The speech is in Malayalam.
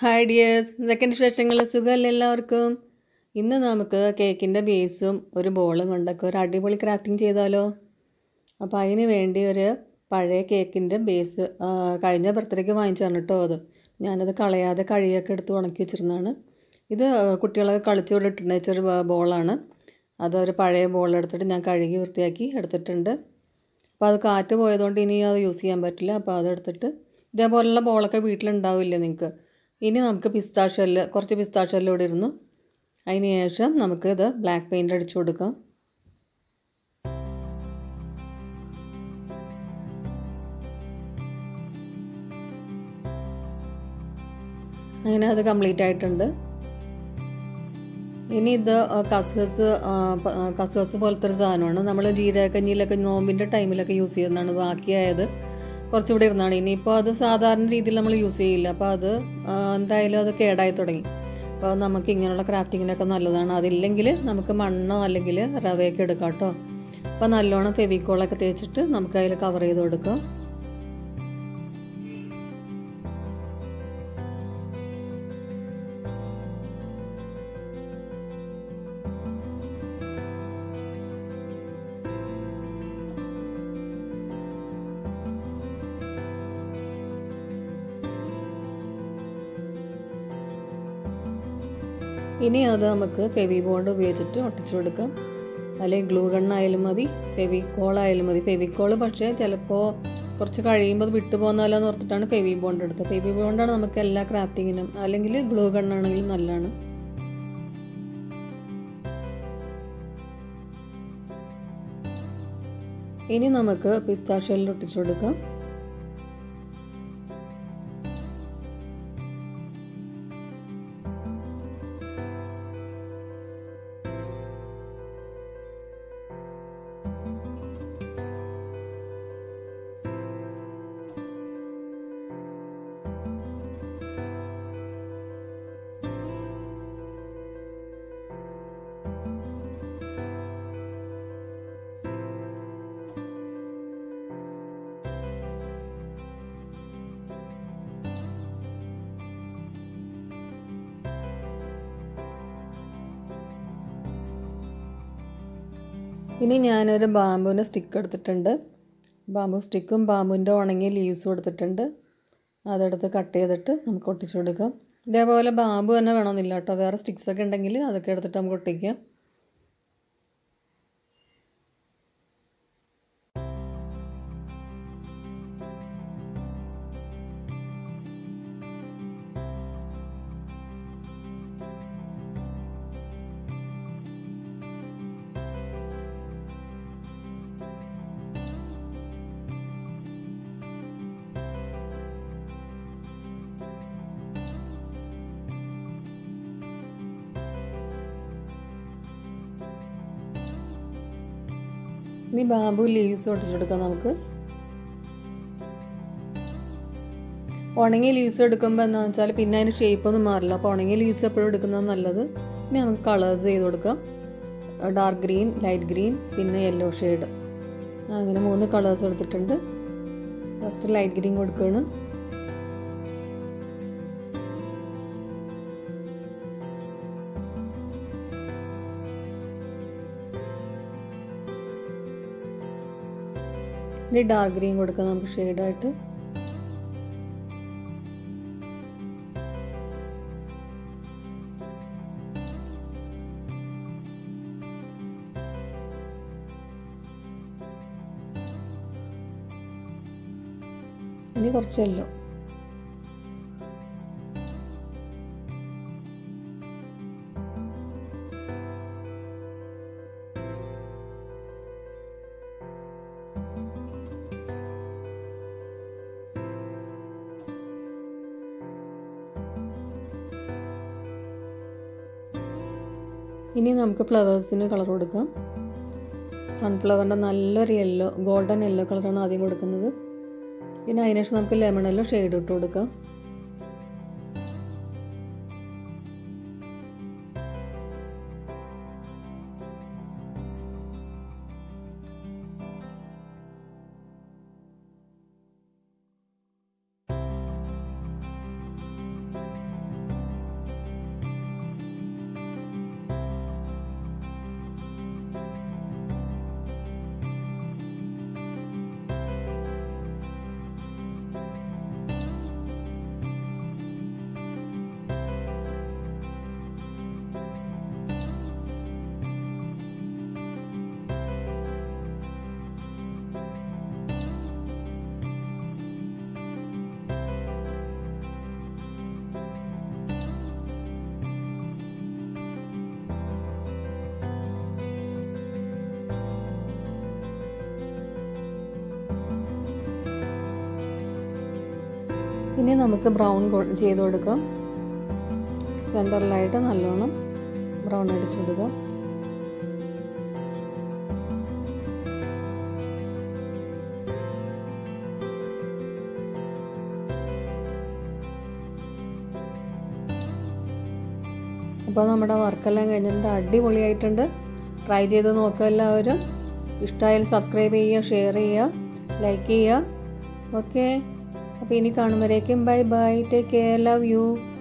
ഹായ് ഡിയേഴ്സ് സെക്കൻഡ് വിശേഷങ്ങൾ സുഖമല്ല എല്ലാവർക്കും ഇന്ന് നമുക്ക് കേക്കിൻ്റെ ബേസും ഒരു ബോളും കൊണ്ടൊക്കെ ഒരു അടിപൊളി ക്രാഫ്റ്റിംഗ് ചെയ്താലോ അപ്പോൾ അതിന് വേണ്ടി ഒരു പഴയ കേക്കിൻ്റെ ബേസ് ആ, കഴിഞ്ഞ ബർത്ത്ഡേക്ക് വാങ്ങിച്ചാണ് കേട്ടോ അത് ഞാനത് കളയാതെ കഴിയൊക്കെ എടുത്ത് ഉണക്കി വെച്ചിരുന്നതാണ് ഇത് കുട്ടികളൊക്കെ കളിച്ച് വിട്ടിട്ടുണ്ട് വെച്ചൊരു ബോളാണ് അതൊരു പഴയ ബോൾ എടുത്തിട്ട് ഞാൻ കഴുകി വൃത്തിയാക്കി എടുത്തിട്ടുണ്ട് അപ്പോൾ അത് കാറ്റ് പോയതുകൊണ്ട് ഇനി അത് യൂസ് ചെയ്യാൻ പറ്റില്ല അപ്പോൾ അതെടുത്തിട്ട് ഇതേപോലുള്ള ബോളൊക്കെ വീട്ടിലുണ്ടാവില്ലേ നിങ്ങൾക്ക് ഇനി നമുക്ക് പിസ്താഷെല്ല് കുറച്ച് പിസ്താഷെല്ല് ഇവിടെ ഇരുന്നു അതിന് ശേഷം നമുക്ക് ഇത് ബ്ലാക്ക് പെയിൻ്റ് അടിച്ചു കൊടുക്കാം അങ്ങനെ അത് കംപ്ലീറ്റ് ആയിട്ടുണ്ട് ഇനി ഇത് കസ്കസ് കസ്കസ് പോലത്തെ ഒരു സാധനമാണ് നമ്മൾ ജീരകക്കഞ്ഞിയിലൊക്കെ നോമ്പിൻ്റെ ടൈമിലൊക്കെ യൂസ് ചെയ്യുന്നതാണ് ബാക്കിയായത് കുറച്ചുകൂടി ഇരുന്നാണ് ഇനിയിപ്പോൾ അത് സാധാരണ രീതിയിൽ നമ്മൾ യൂസ് ചെയ്യില്ല അപ്പോൾ അത് ആ, എന്തായാലും അത് കേടായി തുടങ്ങി അപ്പോൾ നമുക്ക് ഇങ്ങനെയുള്ള ക്രാഫ്റ്റിങ്ങിനൊക്കെ നല്ലതാണ് അതില്ലെങ്കിൽ നമുക്ക് മണ്ണോ അല്ലെങ്കിൽ റവയൊക്കെ എടുക്കാം കേട്ടോ അപ്പോൾ നല്ലോണം ഫെവിക്കോളൊക്കെ തേച്ചിട്ട് നമുക്ക് അതിൽ കവർ ചെയ്ത് കൊടുക്കാം ഇനി അത് നമുക്ക് ഫെവി ബോണ്ട് ഉപയോഗിച്ചിട്ട് ഒട്ടിച്ചു കൊടുക്കാം അല്ലെങ്കിൽ ഗ്ലൂ ഗണ്ണായാലും മതി ഫെവിക്കോൾ ആയാലും മതി ഫെവിക്കോൾ പക്ഷേ ചിലപ്പോൾ കുറച്ച് കഴിയുമ്പോൾ അത് വിട്ടു പോകുന്നാലോ എന്ന് ഓർത്തിട്ടാണ് ഫെവി ബോണ്ട് എടുത്തത് ഫെവി ബോണ്ടാണ് നമുക്ക് എല്ലാ ക്രാഫ്റ്റിങ്ങിനും അല്ലെങ്കിൽ ഗ്ലൂ ഗണ്ണാണെങ്കിലും നല്ലതാണ് ഇനി നമുക്ക് പിസ്താഷ്യലിൽ ഒട്ടിച്ചു കൊടുക്കാം ഇനി ഞാനൊരു ബാമ്പുവിൻ്റെ സ്റ്റിക്ക് എടുത്തിട്ടുണ്ട് ബാമ്പു സ്റ്റിക്കും ബാമ്പുവിൻ്റെ ഉണങ്ങിയ ലീവ്സും എടുത്തിട്ടുണ്ട് അതെടുത്ത് കട്ട് ചെയ്തിട്ട് നമുക്ക് ഒട്ടിച്ചു കൊടുക്കാം ഇതേപോലെ ബാമ്പു തന്നെ വേണമെന്നില്ല കേട്ടോ വേറെ സ്റ്റിക്സ് ഒക്കെ ഉണ്ടെങ്കിൽ അതൊക്കെ എടുത്തിട്ട് നമുക്ക് ഒട്ടിക്കാം ഇനി ബാമ്പു ലീവ്സ് ഒട്ടിച്ചെടുക്കാം നമുക്ക് ഉണങ്ങിയ ലീവ്സ് എടുക്കുമ്പോൾ എന്താണെന്ന് വെച്ചാൽ പിന്നെ അതിന് ഷേപ്പ് ഒന്നും മാറില്ല അപ്പോൾ ഉണങ്ങിയ ലീവ്സ് എപ്പോഴും എടുക്കുന്നത് നല്ലത് ഇനി നമുക്ക് കളേഴ്സ് ചെയ്ത് കൊടുക്കാം ഡാർക്ക് ഗ്രീൻ ലൈറ്റ് ഗ്രീൻ പിന്നെ യെല്ലോ ഷെയ്ഡ് അങ്ങനെ മൂന്ന് കളേഴ്സ് എടുത്തിട്ടുണ്ട് ഫസ്റ്റ് ലൈറ്റ് ഗ്രീൻ കൊടുക്കുകയാണ് ഇനി ഡാർക്ക് ഗ്രീൻ കൊടുക്കാം നമുക്ക് ഷെയ്ഡായിട്ട് ഇനി കുറച്ച് യെല്ലോ ഇനി നമുക്ക് ഫ്ലവേഴ്സിന് കളർ കൊടുക്കാം സൺഫ്ലവറിൻ്റെ നല്ലൊരു യെല്ലോ ഗോൾഡൻ യെല്ലോ കളറാണ് ആദ്യം കൊടുക്കുന്നത് പിന്നെ അതിന് ശേഷം നമുക്ക് ലെമൺ യെല്ലോ ഷെയ്ഡ് ഇട്ട് കൊടുക്കാം ഇനി നമുക്ക് ബ്രൗൺ ചെയ്ത് കൊടുക്കാം സെൻറ്ററിലായിട്ട് നല്ലോണം ബ്രൗൺ അടിച്ചു കൊടുക്കുക അപ്പോൾ നമ്മുടെ വർക്കെല്ലാം കഴിഞ്ഞിട്ടുണ്ട് അടിപൊളിയായിട്ടുണ്ട് ട്രൈ ചെയ്ത് നോക്കുക എല്ലാവരും ഇഷ്ടമായാലും സബ്സ്ക്രൈബ് ചെയ്യുക ഷെയർ ചെയ്യുക ലൈക്ക് ചെയ്യുക ഓക്കെ അപ്പോൾ ഇനി കാണുമ്പോഴേക്കും bye bye take care love U